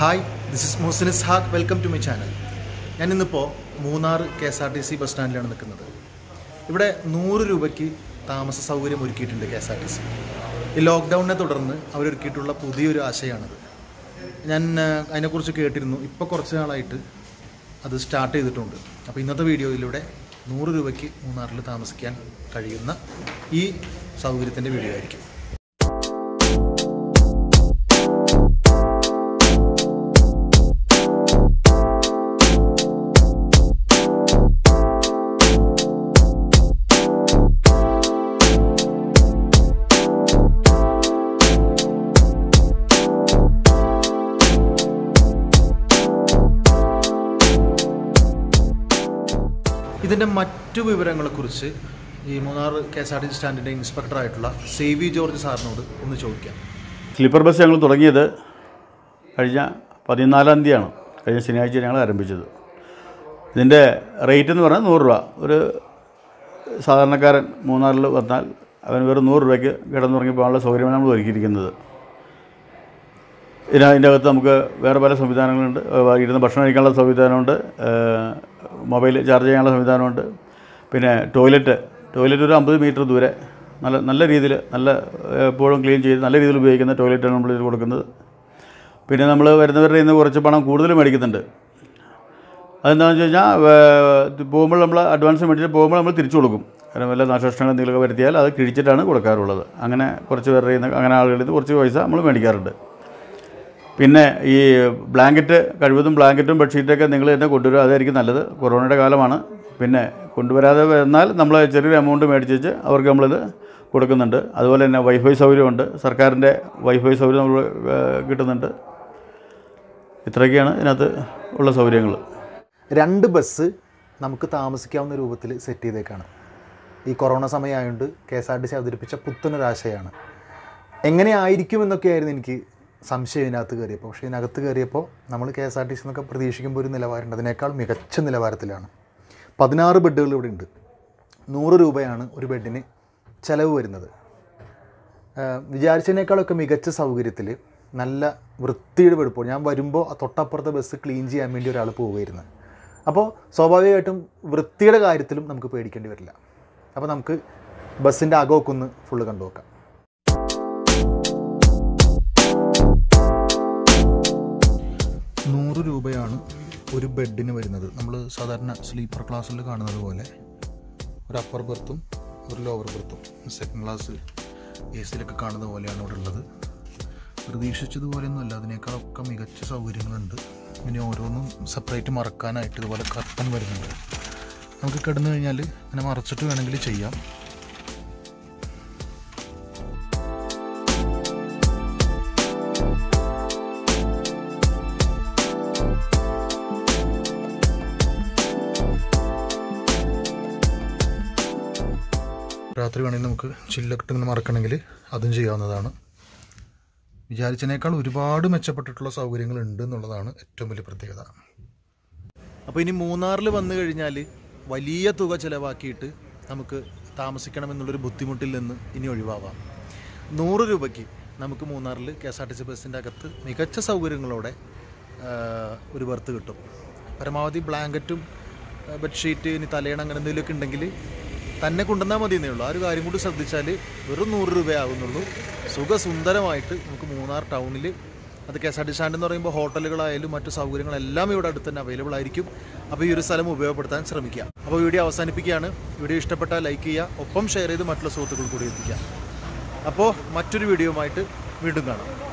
hi this is Muhsin Ishaq welcome to my channel ഞാൻ ഇന്നിപ്പോൾ Munnar K S R T C bus സ്റ്റാൻഡിലാണ് നിൽക്കുന്നത് ഇവിടെ നൂറ് രൂപയ്ക്ക് താമസ സൗകര്യം ഒരുക്കിയിട്ടുണ്ട് K S R T C ഈ ലോക്ക്ഡൗണിനെ തുടർന്ന് അവരൊരുക്കിയിട്ടുള്ള പുതിയൊരു ആശയമാണത് ഞാൻ ആ, അതിനെക്കുറിച്ച് കേട്ടിരുന്നു ഇപ്പോൾ കുറച്ച് നാളായിട്ട് അത് സ്റ്റാർട്ട് ചെയ്തിട്ടുണ്ട് അപ്പോൾ ഇന്നത്തെ വീഡിയോയിലൂടെ നൂറ് രൂപയ്ക്ക് മൂന്നാറിൽ താമസിക്കാൻ കഴിയുന്ന ഈ സൗകര്യത്തിൻ്റെ വീഡിയോ ആയിരിക്കും ഇതിൻ്റെ മറ്റു വിവരങ്ങളെക്കുറിച്ച് ഈ Munnar K S R T C സ്റ്റാൻഡിൻ്റെ ഇൻസ്പെക്ടറായിട്ടുള്ള സേവി ജോർജ് സാറിനോട് ഒന്ന് ചോദിക്കാം സ്ലീപ്പർ ബസ് ഞങ്ങൾ തുടങ്ങിയത് കഴിഞ്ഞ പതിനാലാം തീയതിയാണ് കഴിഞ്ഞ ശനിയാഴ്ച ഞങ്ങൾ ആരംഭിച്ചത് ഇതിൻ്റെ റേറ്റ് എന്ന് പറഞ്ഞാൽ നൂറ് രൂപ ഒരു സാധാരണക്കാരൻ മൂന്നാറിൽ വന്നാൽ അവൻ വെറും നൂറ് രൂപയ്ക്ക് കിടന്നുറങ്ങി പോകാനുള്ള സൗകര്യമാണ് നമ്മൾ ഒരുക്കിയിരിക്കുന്നത് ഇതിന് അതിൻ്റെ അകത്ത് നമുക്ക് വേറെ പല സംവിധാനങ്ങളുണ്ട് ഏഹ് ഇരുന്ന് ഭക്ഷണം കഴിക്കാനുള്ള സംവിധാനമുണ്ട് ഏഹ് മൊബൈൽ ചാർജ് ചെയ്യാനുള്ള സംവിധാനമുണ്ട് പിന്നെ ടോയ്ലറ്റ് ടോയ്ലറ്റ് ഒരു അമ്പത് മീറ്റർ ദൂരെ നല്ല നല്ല രീതിയിൽ നല്ല ഏഹ് എപ്പോഴും ക്ലീൻ ചെയ്ത് നല്ല രീതിയിൽ ഉപയോഗിക്കുന്ന ടോയ്ലറ്റാണ് നമ്മൾ ഇതിൽ കൊടുക്കുന്നത് പിന്നെ നമ്മൾ വരുന്നവരുടെ നിന്ന് കുറച്ച് പണം കൂടുതൽ മേടിക്കുന്നുണ്ട് അതെന്താണെന്ന് വെച്ച് കഴിഞ്ഞാൽ ഏഹ് പോകുമ്പോൾ നമ്മൾ അഡ്വാൻസ് മേടിച്ചിട്ട് പോകുമ്പോൾ നമ്മൾ തിരിച്ചു കൊടുക്കും കാരണം വല്ല നാശനഷ്ടങ്ങൾ എന്തെങ്കിലുമൊക്കെ വരുത്തിയാൽ അത് കിഴിച്ചിട്ടാണ് കൊടുക്കാറുള്ളത് അങ്ങനെ കുറച്ച് പേരുടെ കയ്യിൽ നിന്ന് അങ്ങനെ ആളുകളിൽ നിന്ന് കുറച്ച് പൈസ നമ്മൾ മേടിക്കാറുണ്ട് പിന്നെ ഈ ബ്ലാങ്കറ്റ് കഴിവതും ബ്ലാങ്കറ്റും ബെഡ്ഷീറ്റൊക്കെ നിങ്ങൾ തന്നെ കൊണ്ടുവരിക അതായിരിക്കും നല്ലത് കൊറോണയുടെ കാലമാണ് പിന്നെ കൊണ്ടുവരാതെ വന്നാൽ നമ്മൾ ചെറിയൊരു എമൗണ്ട് മേടിച്ച് വെച്ച് അവർക്ക് നമ്മളിത് കൊടുക്കുന്നുണ്ട് അതുപോലെ തന്നെ വൈഫൈ സൗകര്യമുണ്ട് സർക്കാരിൻ്റെ വൈഫൈ സൗകര്യം നമ്മൾ ഏഹ്, കിട്ടുന്നുണ്ട് ഇത്രയൊക്കെയാണ് ഇതിനകത്ത് ഉള്ള സൗകര്യങ്ങൾ രണ്ട് ബസ് നമുക്ക് താമസിക്കാവുന്ന രൂപത്തിൽ സെറ്റ് ചെയ്തേക്കാണ് ഈ കൊറോണ സമയമായതുകൊണ്ട് K S R T C അവതരിപ്പിച്ച പുത്തനൊരാശയാണ് എങ്ങനെയായിരിക്കുമെന്നൊക്കെയായിരുന്നു എനിക്ക് സംശയം ഇതിനകത്ത് കയറിയപ്പോൾ പക്ഷേ ഇതിനകത്ത് കയറിയപ്പോൾ നമ്മൾ K S R T C എന്നൊക്കെ പ്രതീക്ഷിക്കുമ്പോൾ ഒരു നിലവാരമുണ്ട് അതിനേക്കാൾ മികച്ച നിലവാരത്തിലാണ് പതിനാറ് ബെഡുകൾ ഇവിടെ ഉണ്ട് നൂറ് രൂപയാണ് ഒരു ബെഡിന് ചിലവ് വരുന്നത് ആഹ് വിചാരിച്ചതിനേക്കാളൊക്കെ മികച്ച സൗകര്യത്തിൽ നല്ല വൃത്തിയുടെ വെടുപ്പോൾ ഞാൻ വരുമ്പോൾ ആ തൊട്ടപ്പുറത്തെ ബസ് ക്ലീൻ ചെയ്യാൻ വേണ്ടി ഒരാൾ പോവുമായിരുന്നു അപ്പോൾ സ്വാഭാവികമായിട്ടും വൃത്തിയുടെ കാര്യത്തിലും നമുക്ക് പേടിക്കേണ്ടി വരില്ല അപ്പോൾ നമുക്ക് ബസ്സിൻ്റെ അകമൊക്കെ ഒന്ന് ഫുള്ള് കണ്ടു നോക്കാം നൂറ് രൂപയാണ് ഒരു ബെഡിന് വരുന്നത് നമ്മൾ സാധാരണ സ്ലീപ്പർ ക്ലാസ്സിൽ കാണുന്നത് പോലെ ഒരു അപ്പർ ബർത്തും ഒരു ലോവർ ബർത്തും സെക്കൻഡ് ക്ലാസ് എ സിയിലൊക്കെ കാണുന്ന പോലെയാണ് ഇവിടെ ഉള്ളത് പ്രതീക്ഷിച്ചതുപോലെയൊന്നുമല്ല അതിനേക്കാളൊക്കെ മികച്ച സൗകര്യങ്ങളുണ്ട് ഇനി ഓരോന്നും സെപ്പറേറ്റ് മറക്കാനായിട്ട് ഇതുപോലെ കർട്ടൻ വരുന്നുണ്ട് നമുക്ക് കിടന്നു കഴിഞ്ഞാൽ ഇങ്ങനെ മറച്ചിട്ട് വേണമെങ്കിൽ ചെയ്യാം രാത്രി വേണമെങ്കിൽ നമുക്ക് ചില്ലൊക്കെ ഇങ്ങനെ മറക്കണമെങ്കിൽ അതും ചെയ്യാവുന്നതാണ് വിചാരിച്ചതിനേക്കാൾ ഒരുപാട് മെച്ചപ്പെട്ടിട്ടുള്ള സൗകര്യങ്ങൾ ഉണ്ട് എന്നുള്ളതാണ് ഏറ്റവും വലിയ പ്രത്യേകത അപ്പോൾ ഇനി മൂന്നാറിൽ വന്നു കഴിഞ്ഞാൽ വലിയ തുക ചിലവാക്കിയിട്ട് നമുക്ക് താമസിക്കണമെന്നുള്ളൊരു ബുദ്ധിമുട്ടിൽ നിന്ന് ഇനി ഒഴിവാവാം നൂറ് രൂപയ്ക്ക് നമുക്ക് മൂന്നാറിൽ K S R T C ബസ്സിൻ്റെ അകത്ത് മികച്ച സൗകര്യങ്ങളോടെ ആ, ഒരു ബർത്ത് കിട്ടും പരമാവധി ബ്ലാങ്കറ്റും ആ, ബെഡ്ഷീറ്റ് ഇനി തലയണ അങ്ങനെ എന്തെങ്കിലുമൊക്കെ ഉണ്ടെങ്കിൽ തന്നെ കൊണ്ടുവന്നാൽ മതി എന്നേ ഉള്ളൂ ആ ഒരു കാര്യം കൂടി ശ്രദ്ധിച്ചാൽ വെറും നൂറ് രൂപയാവുന്നുള്ളൂ സുഖസുന്ദരമായിട്ട് നമുക്ക് മൂന്നാർ ടൗണിൽ അത് K S R T stand എന്ന് പറയുമ്പോൾ ഹോട്ടലുകളായാലും മറ്റു സൗകര്യങ്ങളെല്ലാം ഇവിടെ അടുത്ത് തന്നെ അവൈലബിൾ ആയിരിക്കും അപ്പോൾ ഈ ഒരു സ്ഥലം ഉപയോഗപ്പെടുത്താൻ ശ്രമിക്കുക അപ്പോൾ വീഡിയോ അവസാനിപ്പിക്കുകയാണ് വീഡിയോ ഇഷ്ടപ്പെട്ടാൽ ലൈക്ക് ചെയ്യുക ഒപ്പം ഷെയർ ചെയ്ത് മറ്റുള്ള സുഹൃത്തുക്കൾ കൂടി എത്തിക്കുക അപ്പോൾ മറ്റൊരു വീഡിയോയുമായിട്ട് വീണ്ടും കാണാം